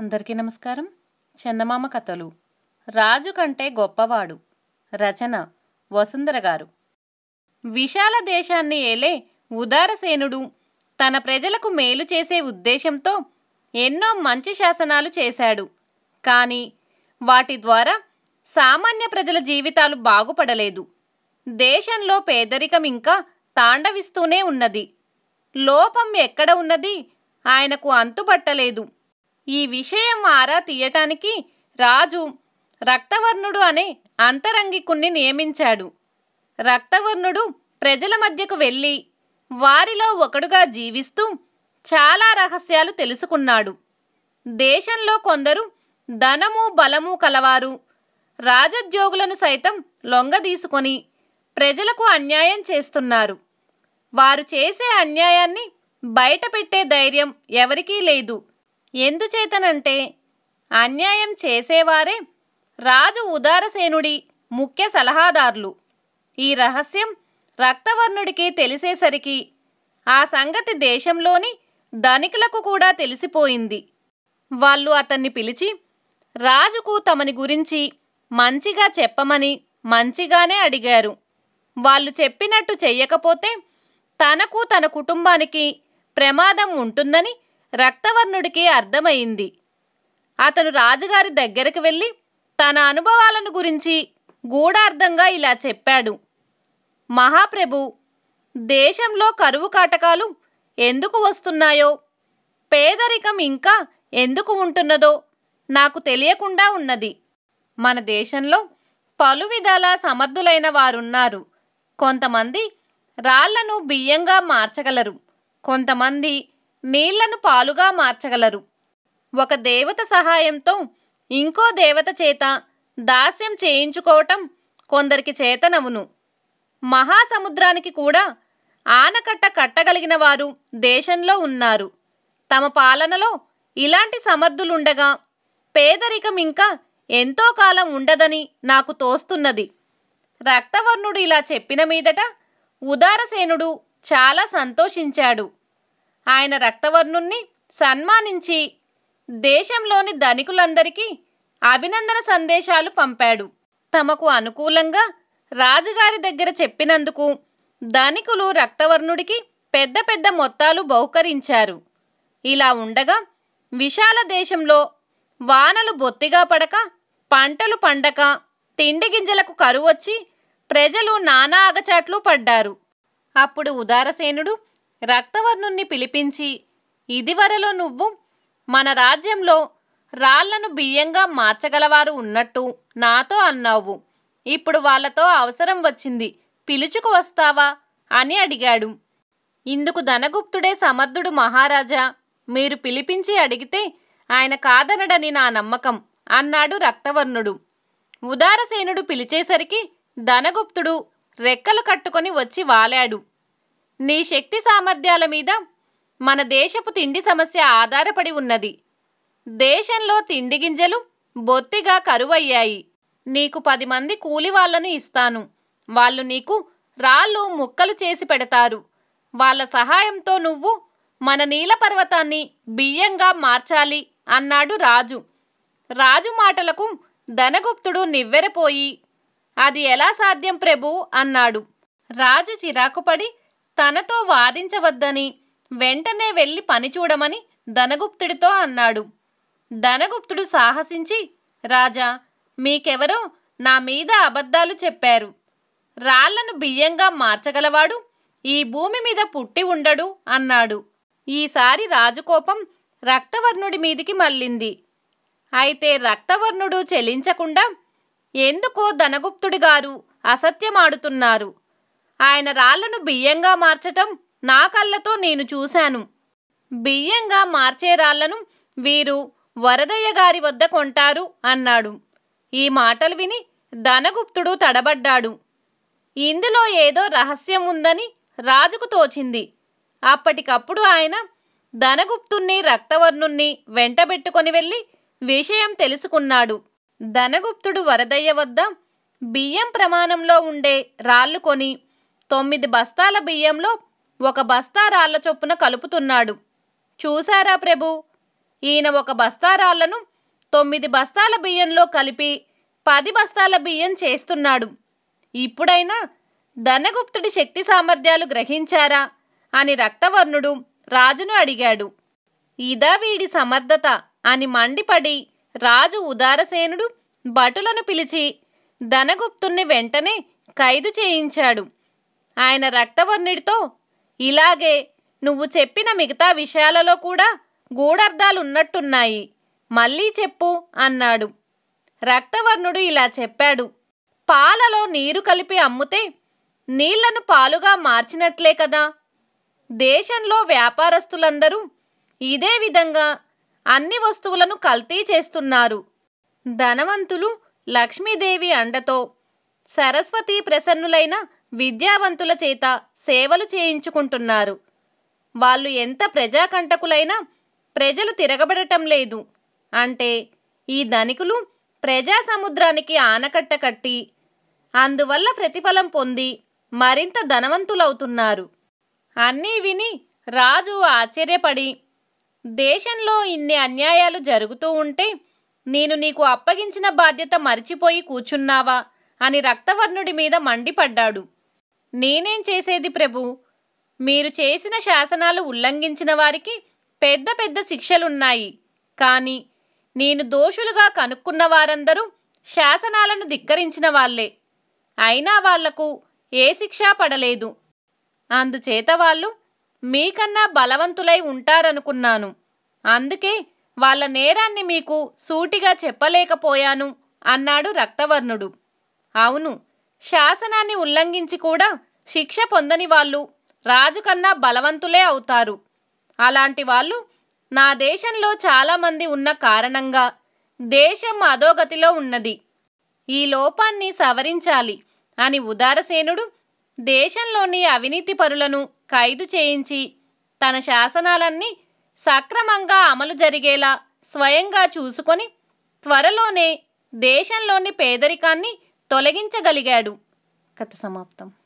అందరికీ నమస్కారం చందమామ కథలు రాజు కంటే గొప్పవాడు రచన వసుంధర గారు విశాల దేశాన్ని ఏలే ఉదారసేనుడు తన ప్రజలకు మేలు చేసే ఉద్దేశంతో ఎన్నో మంచి శాసనాలు చేశాడు కానీ వాటి ద్వారా సామాన్య ప్రజల జీవితాలు బాగుపడలేదు దేశంలో పేదరికం ఇంకా తాండవిస్తూనే ఉన్నది లోపం ఎక్కడ ఉన్నది ఆయనకు అంతుపట్టలేదు ఈ విషయం ఆరా తీయటానికి రాజు రక్తవర్ణుడు అనే అంతరంగికుణ్ణి నియమించాడు రక్తవర్ణుడు ప్రజల మధ్యకు వెళ్ళి వారిలో ఒకడుగా జీవిస్తూ చాలా రహస్యాలు తెలుసుకున్నాడు దేశంలో కొందరు ధనము బలము కలవారు రాజోద్యోగులను సైతం లొంగదీసుకొని ప్రజలకు అన్యాయం చేస్తున్నారు వారు చేసే అన్యాయాన్ని బయటపెట్టే ధైర్యం ఎవరికీ లేదు ఎందుచేతనంటే అన్యాయం చేసేవారే రాజు ఉదారసేనుడి ముఖ్య సలహాదారులు ఈ రహస్యం రక్తవర్ణుడికి తెలిసేసరికి ఆ సంగతి దేశంలోని ధనికులకు కూడా తెలిసిపోయింది వాళ్ళు అతన్ని పిలిచి రాజుకు తమని గురించి మంచిగా చెప్పమని మంచిగానే అడిగారు వాళ్ళు చెప్పినట్టు చెయ్యకపోతే తనకు తన కుటుంబానికి ప్రమాదం ఉంటుందని రక్తవర్ణుడికి అర్థమైంది అతను రాజుగారి దగ్గరకు వెళ్ళి తన అనుభవాలను గురించి గూఢార్థంగా ఇలా చెప్పాడు మహాప్రభు దేశంలో కరువు కాటకాలు ఎందుకు వస్తున్నాయో పేదరికం ఇంకా ఎందుకు ఉంటున్నదో నాకు తెలియకుండా ఉన్నది మన దేశంలో పలు విధాల సమర్థులైన వారున్నారు కొంతమంది రాళ్లను బియ్యంగా మార్చగలరు కొంతమంది నీళ్లను పాలుగా మార్చగలరు ఒక దేవత సహాయంతో ఇంకో దేవత చేత దాస్యం చేయించుకోవటం కొందరికి చేతనవును మహాసముద్రానికి కూడా ఆనకట్ట కట్టగలిగిన వారు దేశంలో ఉన్నారు తమ పాలనలో ఇలాంటి సమర్థులుండగా పేదరికం ఇంకా ఎంతో కాలం ఉండదని నాకు తోస్తున్నది రక్తవర్ణుడు ఇలా చెప్పిన మీదట ఉదారసేనుడు చాలా సంతోషించాడు ఆయన రక్తవర్ణుణ్ణి సన్మానించి దేశంలోని ధనికులందరికీ అభినందన సందేశాలు పంపాడు తమకు అనుకూలంగా రాజుగారి దగ్గర చెప్పినందుకు ధనికులు రక్తవర్ణుడికి పెద్ద పెద్ద మొత్తాలు బహుకరించారు ఇలా ఉండగా విశాల దేశంలో వానలు బొత్తిగా పడక పంటలు పండక తిండి గింజలకు కరువొచ్చి ప్రజలు నానా అగచాట్లు పడ్డారు అప్పుడు ఉదారసేనుడు రక్తవర్ణుణ్ణి పిలిపించి ఇదివరలో నువ్వు మన రాజ్యంలో రాళ్లను బియ్యంగా మార్చగలవారు ఉన్నట్టు నాతో అన్నావు ఇప్పుడు వాళ్ళతో అవసరం వచ్చింది పిలుచుకు వస్తావా అని అడిగాడు ఇందుకు ధనగుప్తుడే సమర్థుడు మహారాజా మీరు పిలిపించి అడిగితే ఆయన కాదనడని నా నమ్మకం అన్నాడు రక్తవర్ణుడు ఉదారసేనుడు పిలిచేసరికి ధనగుప్తుడు రెక్కలు కట్టుకొని వచ్చి వాలాడు నీ శక్తి సామర్థ్యాల మీద మన దేశపు తిండి సమస్య ఆధారపడి ఉన్నది దేశంలో తిండి గింజలు బొత్తిగా కరువయ్యాయి నీకు పది మంది కూలి వాళ్లను ఇస్తాను వాళ్ళు నీకు రాళ్ళు ముక్కలు చేసి పెడతారు వాళ్ళ సహాయంతో నువ్వు మన నీల పర్వతాన్ని బియ్యంగా మార్చాలి అన్నాడు రాజు రాజు మాటలకు ధనగుప్తుడు నివ్వెరపోయి అది ఎలా సాధ్యం ప్రభు అన్నాడు రాజు చిరాకుపడి తనతో వాదించవద్దని వెంటనే వెళ్ళి పని చూడమని ధనగుప్తుడితో అన్నాడు ధనగుప్తుడు సాహసించి రాజా మీకెవరో నా మీద అబద్ధాలు చెప్పారు రాళ్లను బియ్యంగా మార్చగలవాడు ఈ భూమి మీద పుట్టి ఉండడు అన్నాడు ఈసారి రాజుకోపం రక్తవర్ణుడి మీదికి మళ్ళింది అయితే రక్తవర్ణుడు చెలించకుండా ఎందుకో ధనగుప్తుడి గారు అసత్యమాడుతున్నారు ఆయన రాళ్లను బియ్యంగా మార్చటం నా కళ్ళతో నేను చూశాను బియ్యంగా మార్చే రాళ్లను వీరు వరదయ్య గారి వద్ద కొంటారు అన్నాడు ఈ మాటలు విని ధనగుప్తుడు తడబడ్డాడు ఇందులో ఏదో రహస్యం ఉందని రాజుకు తోచింది అప్పటికప్పుడు ఆయన ధనగుప్తుణ్ణి రక్తవర్ణుణ్ణి వెంటబెట్టుకొని వెళ్ళి విషయం తెలుసుకున్నాడు ధనగుప్తుడు వరదయ్య వద్ద బియ్యం ప్రమాణంలో ఉండే రాళ్ళు కొని తొమ్మిది బస్తాల బియ్యంలో ఒక బస్తా రాళ్ల చొప్పున కలుపుతున్నాడు చూశారా ప్రభు ఈయన ఒక బస్తా రాళ్లను తొమ్మిది బస్తాల బియ్యంలో కలిపి పది బస్తాల బియ్యం చేస్తున్నాడు ఇప్పుడైనా ధనగుప్తుడి శక్తి సామర్థ్యాలు గ్రహించారా అని రక్తవర్ణుడు రాజును అడిగాడు ఇదా వీడి సమర్థత అని మండిపడి రాజు ఉదారసేనుడు భటులను పిలిచి ధనగుప్తుణ్ణి వెంటనే ఖైదు చేయించాడు ఆయన రక్తవర్ణుడితో ఇలాగే నువ్వు చెప్పిన మిగతా విషయాలలో కూడా గూఢార్థాలున్నట్టున్నాయి మళ్ళీ చెప్పు అన్నాడు రక్తవర్ణుడు ఇలా చెప్పాడు పాలలో నీరు కలిపి అమ్ముతే నీళ్లను పాలుగా మార్చినట్లే కదా దేశంలో వ్యాపారస్తులందరూ ఇదే విధంగా అన్ని వస్తువులను కల్తీ చేస్తున్నారు ధనవంతులు లక్ష్మీదేవి అండతో సరస్వతి ప్రసన్నులైన విద్యావంతుల చేత సేవలు చేయించుకుంటున్నారు వాళ్ళు ఎంత ప్రజాకంటకులైనా ప్రజలు తిరగబడటం లేదు అంటే ఈ ధనికులు ప్రజా సముద్రానికి ఆనకట్ట కట్టి అందువల్ల ప్రతిఫలం పొంది మరింత ధనవంతులవుతున్నారు అన్నీ విని రాజు ఆశ్చర్యపడి దేశంలో ఇన్ని అన్యాయాలు జరుగుతూ ఉంటే నేను నీకు అప్పగించిన బాధ్యత మరిచిపోయి కూర్చున్నావా అని రక్తవర్ణుడి మీద మండిపడ్డాడు నేనేం చేసేది ప్రభు మీరు చేసిన శాసనాలు ఉల్లంఘించిన వారికి పెద్ద పెద్ద శిక్షలున్నాయి కానీ నేను దోషులుగా కనుక్కున్న వారందరూ శాసనాలను ధిక్కరించిన వాళ్లే అయినా వాళ్లకు ఏ శిక్ష పడలేదు అందుచేత వాళ్ళు మీకన్నా బలవంతులై ఉంటారనుకున్నాను అందుకే వాళ్ళ నేరాన్ని మీకు సూటిగా చెప్పలేకపోయాను అన్నాడు రక్తవర్ణుడు అవును శాసనాన్ని ఉల్లంఘించి కూడా శిక్ష పొందని వాళ్ళు రాజు కన్నా బలవంతులే అవుతారు అలాంటి వాళ్ళు నా దేశంలో చాలామంది ఉన్న కారణంగా దేశం అధోగతిలో ఉన్నది ఈ లోపాన్ని సవరించాలి అని ఉదారసేనుడు దేశంలోని అవినీతి పరులను ఖైదు చేయించి తన శాసనాలన్నీ సక్రమంగా అమలు జరిగేలా స్వయంగా చూసుకొని త్వరలోనే దేశంలోని పేదరికాన్ని తొలగించగలిగాడు కథ సమాప్తం